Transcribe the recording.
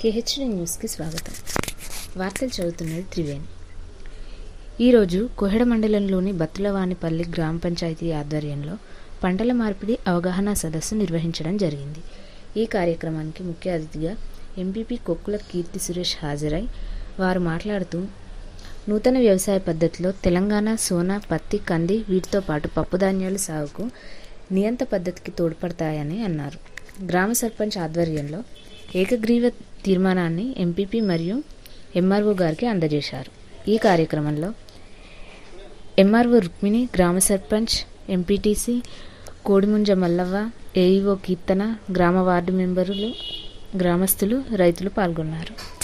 KHD న్యూస్కి స్వాగతం వార్తలు చదువుతున్నది త్రివేణి ఈరోజు కోహెడ మండలంలోని బత్తులవానిపల్లి గ్రామ పంచాయతీ ఆధ్వర్యంలో పంటల మార్పిడి అవగాహన సదస్సు నిర్వహించడం జరిగింది ఈ కార్యక్రమానికి ముఖ్య అతిథిగా ఎంపీపీ కొక్కుల కీర్తి సురేష్ హాజరై వారు మాట్లాడుతూ నూతన వ్యవసాయ పద్ధతిలో తెలంగాణ సోనా పత్తి కంది వీటితో పాటు పప్పుధాన్యాల సాగుకు నియంత పద్ధతికి తోడ్పడతాయని అన్నారు గ్రామ సర్పంచ్ ఆధ్వర్యంలో ఏకగ్రీవ తీర్మానాన్ని ఎంపీపీ మరియు ఎంఆర్ఓ గారికి అందజేశారు ఈ కార్యక్రమంలో ఎంఆర్ఓ రుక్మిణి గ్రామ సర్పంచ్ ఎంపీటీసీ కోడిముంజ మల్లవ్వ ఏఈఓ కీర్తన గ్రామ వార్డు మెంబరులు గ్రామస్తులు రైతులు పాల్గొన్నారు